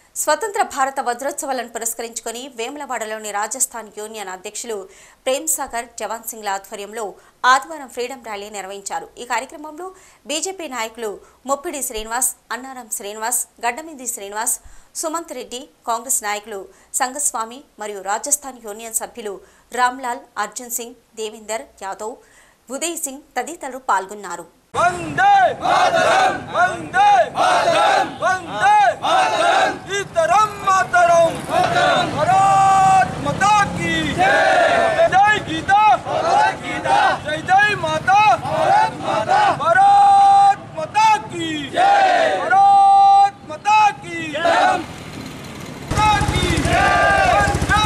స్వతంత్ర భారత వజ్రోత్సవాలను పురస్కరించుకొని వేములవాడలోని రాజస్థాన్ యూనియన్ అధ్యక్షులు ప్రేమ్ సాగర్ జవాన్ సింగ్ల ఆధ్వర్యంలో ఆదివారం ఫ్రీడమ్ ర్యాలీ నిర్వహించారు ఈ కార్యక్రమంలో బీజేపీ నాయకులు ముప్పిడి శ్రీనివాస్ అన్నారం శ్రీనివాస్ గడ్డమింది శ్రీనివాస్ సుమంత్ రెడ్డి కాంగ్రెస్ నాయకులు సంగస్వామి మరియు రాజస్థాన్ యూనియన్ సభ్యులు రామ్లాల్ అర్జున్ సింగ్ దేవిందర్ యాదవ్ ఉదయ్ సింగ్ తదితరులు పాల్గొన్నారు వందే మాతరం వందే మాతరం వందే మాతరం ఇతరం మాతరం భారత్ మాతా కీ జై జై గీతా భారత్ గీతా జై జై మాతా భారత్ మాతా భారత్ మాతా కీ జై భారత్ మాతా కీ జై మాతా కీ జై వందే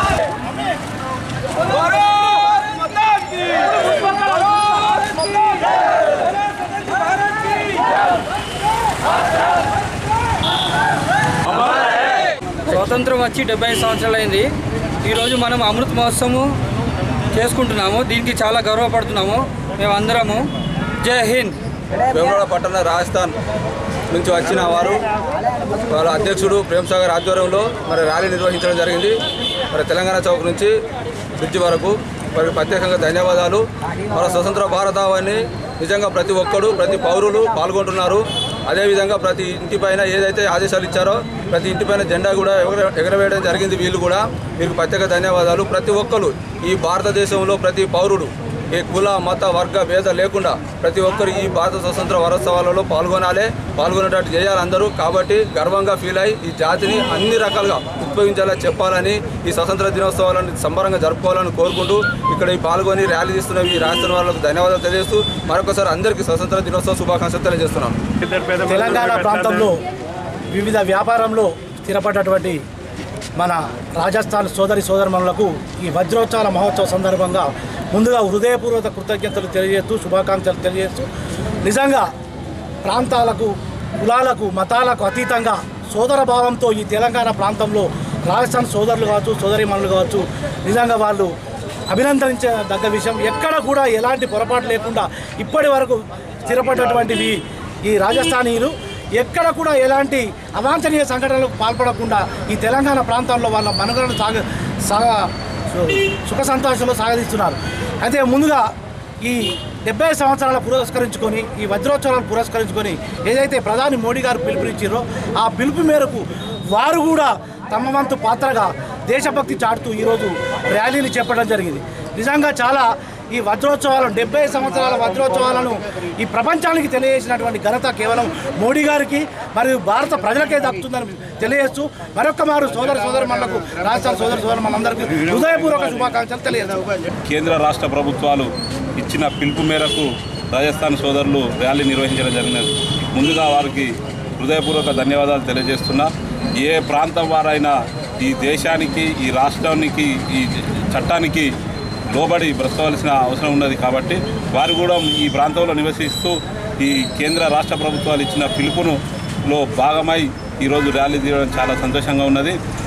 భారత్ మాతా కీ భారత్ మాతా కీ స్వాతంత్రం వచ్చి డెబ్బై సంవత్సరాలు అయింది ఈరోజు మనం అమృత్ మహోత్సవం చేసుకుంటున్నాము దీనికి చాలా గర్వపడుతున్నాము మేమందరము జై హింద్ వేములవాడ పట్టణ రాజస్థాన్ నుంచి వచ్చిన వారు వాళ్ళ అధ్యక్షుడు ప్రేమ్ సాగర్ ఆధ్వర్యంలో మరి ర్యాలీ నిర్వహించడం జరిగింది మరి తెలంగాణ చౌక్ నుంచి బ్రిడ్జి వరకు వారికి ప్రత్యేకంగా ధన్యవాదాలు మన స్వతంత్ర భారతావాన్ని నిజంగా ప్రతి ఒక్కడు ప్రతి పౌరులు పాల్గొంటున్నారు అదేవిధంగా ప్రతి ఇంటిపైన ఏదైతే ఆదేశాలు ఇచ్చారో ప్రతి ఇంటిపైన జెండా కూడా ఎగర ఎగరవేయడం జరిగింది వీళ్ళు కూడా మీకు ప్రత్యేక ధన్యవాదాలు ప్రతి ఒక్కరు ఈ భారతదేశంలో ప్రతి పౌరుడు ఏ కుల మత వర్గ భేద లేకుండా ప్రతి ఒక్కరు ఈ భారత స్వతంత్ర వారోత్సవాలలో పాల్గొనాలి పాల్గొనేటట్టు చేయాలి అందరూ కాబట్టి గర్వంగా ఫీల్ అయ్యి ఈ జాతిని అన్ని రకాలుగా ఉద్భవించేలా చెప్పాలని ఈ స్వతంత్ర దినోత్సవాలను సంబరంగా జరుపుకోవాలని కోరుకుంటూ ఇక్కడ ఈ పాల్గొని ర్యాలీ తీస్తున్న ఈ రాష్ట్రం వాళ్ళకు ధన్యవాదాలు తెలియజేస్తూ మరొకసారి అందరికీ స్వతంత్ర దినోత్సవ శుభాకాంక్షలు తెలియజేస్తున్నాను తెలంగాణ ప్రాంతంలో వివిధ వ్యాపారంలో స్థిరపడ్డటువంటి మన రాజస్థాన్ సోదరి సోదరుమణులకు ఈ వజ్రోత్సవాల మహోత్సవ సందర్భంగా ముందుగా హృదయపూర్వక కృతజ్ఞతలు తెలియజేస్తూ శుభాకాంక్షలు తెలియజేస్తూ నిజంగా ప్రాంతాలకు కులాలకు మతాలకు అతీతంగా సోదర భావంతో ఈ తెలంగాణ ప్రాంతంలో రాజస్థాన్ సోదరులు కావచ్చు సోదరిమణులు కావచ్చు నిజంగా వాళ్ళు అభినందించదగ్గ విషయం ఎక్కడ కూడా ఎలాంటి పొరపాటు లేకుండా ఇప్పటి వరకు స్థిరపడ్డటువంటివి ఈ రాజస్థానీయులు ఎక్కడ కూడా ఎలాంటి అవాంఛనీయ సంఘటనలకు పాల్పడకుండా ఈ తెలంగాణ ప్రాంతంలో వాళ్ళ మనుగడను సాగ సాగ సుఖ సంతోషంలో సాగదీస్తున్నారు అయితే ముందుగా ఈ డెబ్బై సంవత్సరాల పురస్కరించుకొని ఈ వజ్రోత్సవాలను పురస్కరించుకొని ఏదైతే ప్రధాని మోడీ గారు పిలుపునిచ్చారో ఆ పిలుపు మేరకు వారు కూడా తమ వంతు పాత్రగా దేశభక్తి చాటుతూ ఈరోజు ర్యాలీని చెప్పడం జరిగింది నిజంగా చాలా ఈ వజ్రోత్సవాలను డెబ్బై సంవత్సరాల వజ్రోత్సవాలను ఈ ప్రపంచానికి తెలియజేసినటువంటి ఘనత కేవలం మోడీ గారికి మరియు భారత ప్రజలకే దక్కుతుందని తెలియజేస్తూ మరొక మారు సోదర సోదరుమణులకు రాష్ట్ర సోదర సోదరుమణులందరికీ హృదయపూర్వక శుభాకాంక్షలు తెలియజేస్తాం కేంద్ర రాష్ట్ర ప్రభుత్వాలు ఇచ్చిన పిలుపు మేరకు రాజస్థాన్ సోదరులు ర్యాలీ నిర్వహించడం జరిగినది ముందుగా వారికి హృదయపూర్వక ధన్యవాదాలు తెలియజేస్తున్నా ఏ ప్రాంతం వారైనా ఈ దేశానికి ఈ రాష్ట్రానికి ఈ చట్టానికి లోబడి బ్రతకవలసిన అవసరం ఉన్నది కాబట్టి వారు కూడా ఈ ప్రాంతంలో నివసిస్తూ ఈ కేంద్ర రాష్ట్ర ప్రభుత్వాలు ఇచ్చిన పిలుపును లో భాగమై ఈరోజు ర్యాలీ తీయడం చాలా సంతోషంగా ఉన్నది